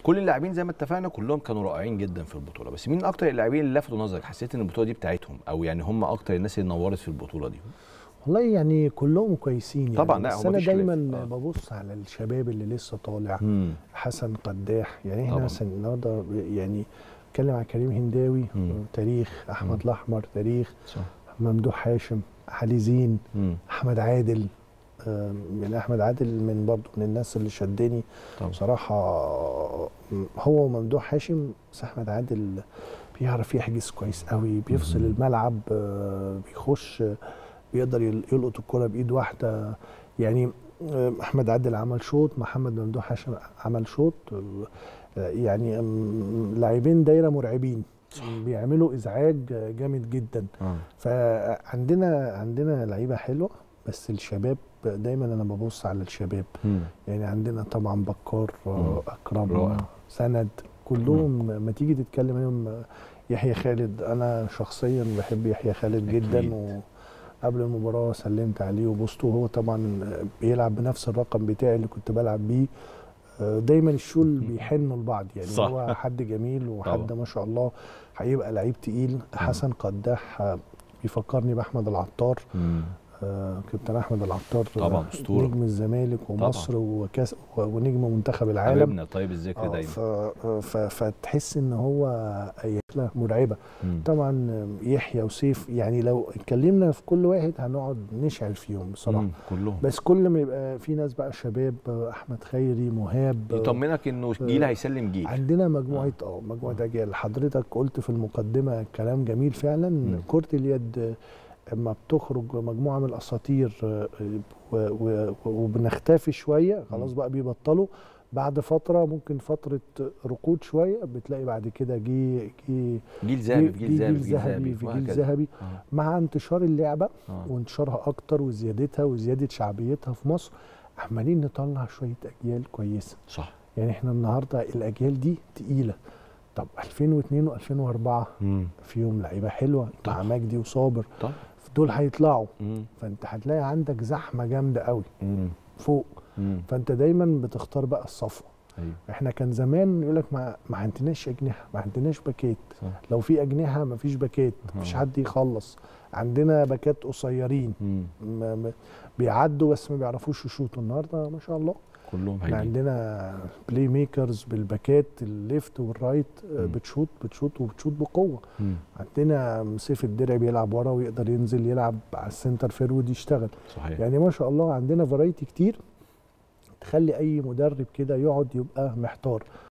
كل اللاعبين زي ما اتفقنا كلهم كانوا رائعين جدا في البطوله بس مين اكتر اللاعبين اللي لفتوا نظرك حسيت ان البطوله دي بتاعتهم او يعني هم اكتر الناس اللي نورت في البطوله دي والله يعني كلهم كويسين يعني طبعاً، لا، بس هو انا مفيش خلاف. دايما آه. ببص على الشباب اللي لسه طالع مم. حسن قداح يعني احنا طبعاً. مثلا النهارده يعني اتكلم عن كريم هنداوي مم. تاريخ احمد مم. الاحمر تاريخ صح ممدوح هاشم علي زين مم. احمد عادل آم، يعني احمد عادل من برضه من الناس اللي شدني طبعا بصراحه هو وممدوح هاشم بس احمد عادل بيعرف يحجز كويس قوي بيفصل مم. الملعب آه، بيخش آه، بيقدر يل- يلقط الكرة بايد واحده يعني آه، احمد عادل عمل شوط محمد ممدوح هاشم عمل شوط آه، يعني آم، لاعبين دايره مرعبين بيعملوا ازعاج آه، جامد جدا آه. فعندنا عندنا لعيبه حلوه بس الشباب دايما انا ببص على الشباب مم. يعني عندنا طبعا بكار مم. آه، اكرم رائع. سند كلهم ما تيجي تتكلم عليهم آه، يحيى خالد انا شخصيا بحب يحيى خالد أكيد. جدا وقبل المباراه سلمت عليه وبوسته وهو طبعا بيلعب بنفس الرقم بتاعي اللي كنت بلعب بيه آه، دايما الشول بيحنوا لبعض يعني صح. هو حد جميل وحد طبعا. ما شاء الله هيبقى لعيب تقيل حسن قداح آه، بيفكرني باحمد العطار مم. آه، كابتن احمد العطار طبعاً، آه، أسطورة. نجم الزمالك ومصر وكاس و- ونجم منتخب العالم حبيبنا طيب الذكر آه، دايما ف... ف... فتحس ان هو يخلق مرعبه مم. طبعا يحيى وسيف يعني لو اتكلمنا في كل واحد هنقعد نشعل فيهم بصراحه مم. كلهم بس كل ما يبقى في ناس بقى شباب آه، احمد خيري مهاب آه، يطمنك انه جيل هيسلم جيل عندنا مجموعه اه مجموعه اجيال حضرتك قلت في المقدمه كلام جميل فعلا مم. كره اليد آه، اما بتخرج مجموعه من الاساطير آه، و- و- وبنختفي شويه خلاص مم. بقى بيبطلوا بعد فتره ممكن فتره ركود شويه بتلاقي بعد كده جه جه جيل ذهبي في جيل ذهبي في جيل ذهبي في جيل وهكذا. ذهبي آه. مع انتشار اللعبه آه. وانتشارها اكتر وزيادتها وزياده شعبيتها في مصر عمالين نطلع شويه اجيال كويسه صح يعني احنا النهارده الاجيال دي تقيله طب 2002 و2004 مم. فيهم لعيبه حلوه مع طبعا. مجدي وصابر طب دول هيطلعوا مم. فانت هتلاقي عندك زحمه جامده قوي مم. فوق مم. فانت دايما بتختار بقى الصفوه ايوه احنا كان زمان يقول لك ما ما عندناش اجنحه ما عندناش باكات صح لو في اجنحه ما فيش باكات مفيش آه. حد يخلص عندنا باكات قصيرين مم. ما ما بيعدوا بس ما بيعرفوش يشوطوا النهارده ما شاء الله كلهم احنا هيجي عندنا بلاي ميكرز بالباكات الليفت والرايت آه، مم. بتشوط بتشوط وبتشوط بقوه مم. عندنا سيف الدرع بيلعب ورا ويقدر ينزل يلعب على السنتر فيرود يشتغل صحيح يعني ما شاء الله عندنا فرايتي كتير تخلي اي مدرب كده يقعد يبقى محتار